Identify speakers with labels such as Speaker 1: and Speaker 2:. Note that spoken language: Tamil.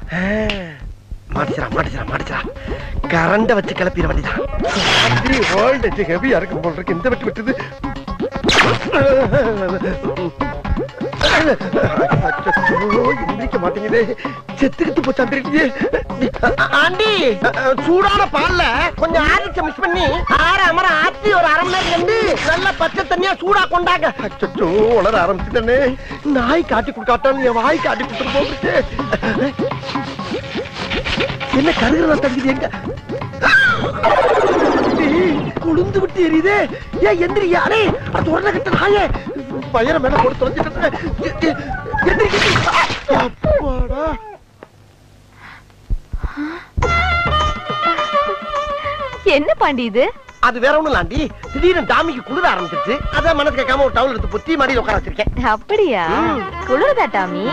Speaker 1: மாட்டிச்சா மாட்டிச்சா மாட்டிச்சா கரண்ட வச்சு கிளப்பிட வேண்டியதான் அப்படி வோல்டேஜ் ஹெவியா இருக்கும் போல் இருக்கு இந்த வெட்டு வெட்டுது அச்சச்சோ, எந்திரிக்க மாட்டேங்குதே செத்துக்கிட்டு போச்சான் தெரியலையே ஆண்டி சூடான பால்ல கொஞ்சம் ஆரிச்ச மிஸ் பண்ணி ஆற அமர ஆத்தி ஒரு அரை மணி நேரம் கண்டு நல்ல பச்சை தண்ணியா சூடா கொண்டாங்க அச்சோ உளர ஆரம்பிச்சுட்டனே நாய் காட்டி கொடுக்காட்டான்னு என் வாய் காட்டி கொடுத்துட்டு போகுது என்ன கருகிற தடுக்குது எங்க ஏய், கொழுந்து விட்டு எரியுதே ஏன் எந்திரியா அடே அது உடனே கிட்ட நாயே பயிர மேல போட்டு தொலைஞ்சிட்டேன் எந்திரி எந்திரி அப்பாடா
Speaker 2: என்ன பாண்டி இது
Speaker 1: அது வேற ஒண்ணும் இல்லாண்டி திடீர்னு டாமிக்கு குளிர ஆரம்பிச்சிருச்சு அதான் மனசு கேட்காம ஒரு டவுல் எடுத்து பொத்தி மாடி உட்கார வச்சிருக்கேன்
Speaker 2: அப்படியா குளிர்தா டாமி